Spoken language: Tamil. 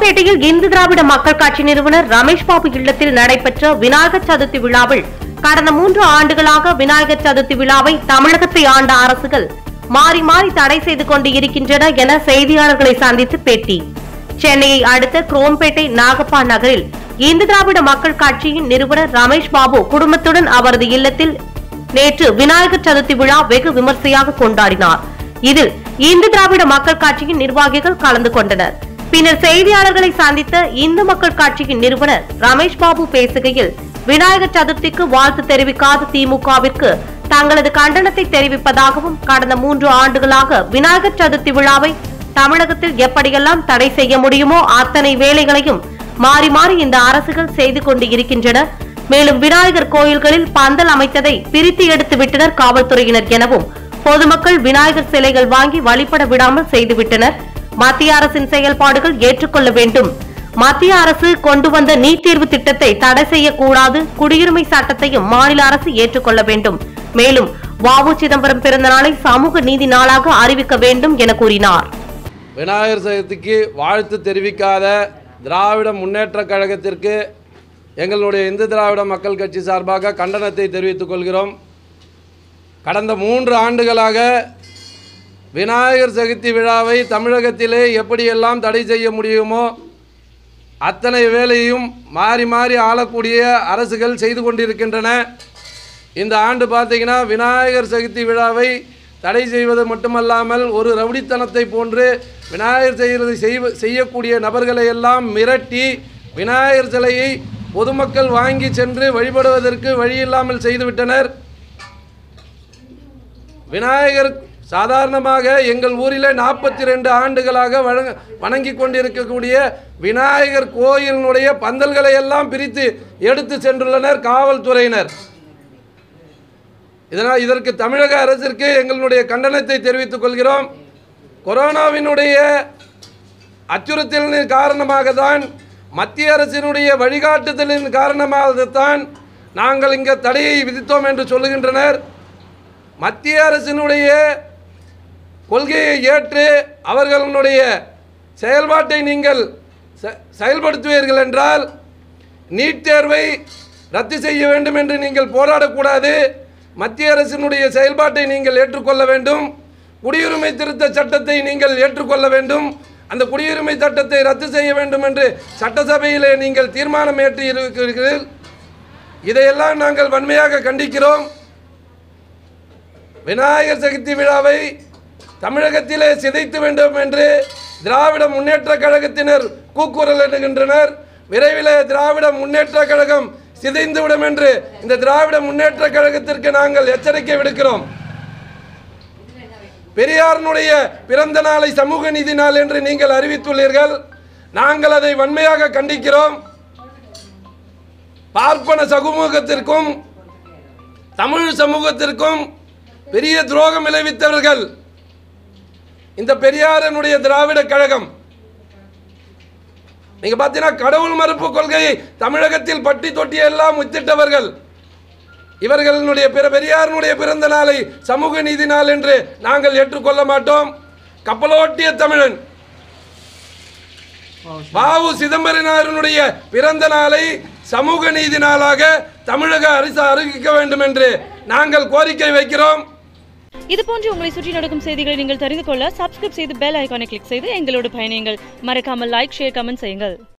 குரோம்பேட்டையில் இந்து திராவிட மக்கள் கட்சி நிறுவனர் ரமேஷ் பாபு இல்லத்தில் நடைபெற்ற விநாயகர் சதுர்த்தி விழாவில் கடந்த மூன்று ஆண்டுகளாக விநாயகர் சதுர்த்தி விழாவை தமிழகத்தை ஆண்ட அரசுகள் மாறி மாறி தடை செய்து கொண்டு இருக்கின்றன என செய்தியாளர்களை சந்தித்து பேட்டி சென்னையை அடுத்த குரோம்பேட்டை நாகப்பா நகரில் இந்து திராவிட மக்கள் கட்சியின் நிறுவனர் ரமேஷ் பாபு குடும்பத்துடன் அவரது இல்லத்தில் நேற்று விநாயகர் சதுர்த்தி விழா வெகு விமர்சையாக கொண்டாடினார் இதில் இந்து திராவிட மக்கள் கட்சியின் நிர்வாகிகள் கலந்து கொண்டனர் பின்னர் செய்தியாளர்களை சந்தித்த இந்து மக்கள் கட்சியின் நிறுவனர் ரமேஷ் பாபு பேசுகையில் விநாயகர் சதுர்த்திக்கு வாழ்த்து தெரிவிக்காத திமுகவிற்கு தங்களது கண்டனத்தை தெரிவிப்பதாகவும் கடந்த மூன்று ஆண்டுகளாக விநாயகர் சதுர்த்தி விழாவை தமிழகத்தில் எப்படியெல்லாம் தடை செய்ய முடியுமோ அத்தனை வேலைகளையும் மாறி மாறி இந்த அரசுகள் செய்து கொண்டு இருக்கின்றன மேலும் விநாயகர் கோயில்களில் பந்தல் அமைத்ததை பிரித்து எடுத்து விட்டனர் காவல்துறையினர் எனவும் பொதுமக்கள் விநாயகர் சிலைகள் வாங்கி வழிபட விடாமல் செய்துவிட்டனர் மத்திய அரசின் செயல்பாடுகள் ஏற்றுக்கொள்ள வேண்டும் மத்திய அரசு கொண்டு வந்த நீட் தேர்வு திட்டத்தை தடை செய்யக்கூடாது குடியுரிமை சட்டத்தையும் மாநில அரசு ஏற்றுக்கொள்ள வேண்டும் மேலும் வாவு சிதம்பரம் பிறந்த நாளை சமூக நீதி நாளாக அறிவிக்க வேண்டும் என கூறினார் விநாயகர் சதுர்த்திக்கு வாழ்த்து தெரிவிக்காத திராவிட முன்னேற்றக் கழகத்திற்கு எங்களுடைய இந்து திராவிட மக்கள் கட்சி சார்பாக கண்டனத்தை தெரிவித்துக் கொள்கிறோம் கடந்த மூன்று ஆண்டுகளாக விநாயகர் சதுர்த்தி விழாவை தமிழகத்திலே எப்படியெல்லாம் தடை செய்ய முடியுமோ அத்தனை வேலையும் மாறி மாறி ஆளக்கூடிய அரசுகள் செய்து கொண்டிருக்கின்றன இந்த ஆண்டு பார்த்தீங்கன்னா விநாயகர் சதுர்த்தி விழாவை தடை செய்வது மட்டுமல்லாமல் ஒரு ரவுடித்தனத்தை போன்று விநாயகர் செய்கிறது செய்வ செய்யக்கூடிய நபர்களை எல்லாம் மிரட்டி விநாயகர் சிலையை பொதுமக்கள் வாங்கி சென்று வழிபடுவதற்கு வழியில்லாமல் செய்துவிட்டனர் விநாயகர் சாதாரணமாக எங்கள் ஊரில் நாற்பத்தி ரெண்டு ஆண்டுகளாக வழங்க வணங்கி கொண்டிருக்கக்கூடிய விநாயகர் கோயிலினுடைய பந்தல்களை எல்லாம் பிரித்து எடுத்து சென்றுள்ளனர் காவல்துறையினர் இதனால் இதற்கு தமிழக அரசிற்கு எங்களுடைய கண்டனத்தை தெரிவித்துக் கொள்கிறோம் கொரோனாவினுடைய அச்சுறுத்தலின் காரணமாக தான் மத்திய அரசினுடைய வழிகாட்டுதலின் காரணமாகத்தான் நாங்கள் இங்கே தடையை விதித்தோம் என்று சொல்லுகின்றனர் மத்திய அரசினுடைய கொள்கையை ஏற்று அவர்களுடைய செயல்பாட்டை நீங்கள் செ- செயல்படுத்துவீர்கள் என்றால் நீட் தேர்வை ரத்து செய்ய வேண்டும் என்று நீங்கள் போராடக்கூடாது மத்திய அரசினுடைய செயல்பாட்டை நீங்கள் ஏற்றுக்கொள்ள வேண்டும் குடியுரிமை திருத்த சட்டத்தை நீங்கள் ஏற்றுக்கொள்ள வேண்டும் அந்த குடியுரிமை சட்டத்தை ரத்து செய்ய வேண்டும் என்று சட்டசபையிலே நீங்கள் தீர்மானம் ஏற்றி இருக்கிறீர்கள் இதையெல்லாம் நாங்கள் வன்மையாக கண்டிக்கிறோம் விநாயகர் சதுர்த்தி விழாவை தமிழகத்திலே சிதைத்து வேண்டும் என்று திராவிட முன்னேற்ற கழகத்தினர் கூக்குரல் இடுகின்றனர் விரைவிலே திராவிட முன்னேற்ற கழகம் சிதைந்துவிடும் என்று இந்த திராவிட முன்னேற்ற கழகத்திற்கு நாங்கள் எச்சரிக்கை விடுக்கிறோம் பெரியாரினுடைய பிறந்த நாளை சமூக நீதி நாள் என்று நீங்கள் அறிவித்துள்ளீர்கள் நாங்கள் அதை வன்மையாக கண்டிக்கிறோம் பார்ப்பன சமூகத்திற்கும் தமிழ் சமூகத்திற்கும் பெரிய துரோகம் விளைவித்தவர்கள் இந்த பெரியாரனுடைய திராவிட கழகம் நீங்க பார்த்தீங்கன்னா கடவுள் மறுப்பு கொள்கையை தமிழகத்தில் பட்டி தொட்டி எல்லாம் முத்திட்டவர்கள் இவர்களுடைய பிற பெரியாரினுடைய பிறந்த நாளை சமூக நீதி நாள் என்று நாங்கள் ஏற்றுக்கொள்ள மாட்டோம் கப்பலோட்டிய தமிழன் வாவு சிதம்பரனாரினுடைய பிறந்த நாளை சமூக நீதி நாளாக தமிழக அரசு அறிவிக்க வேண்டும் என்று நாங்கள் கோரிக்கை வைக்கிறோம் இது போன்று உங்களை சுற்றி நடக்கும் செய்திகளை நீங்கள் தெரிந்து கொள்ள சப்ஸ்கிரைப் செய்து பெல் ஐகானை கிளிக் செய்து எங்களோடு பயணியுங்கள் மறக்காமல் லைக் ஷேர் கமெண்ட் செய்யுங்கள்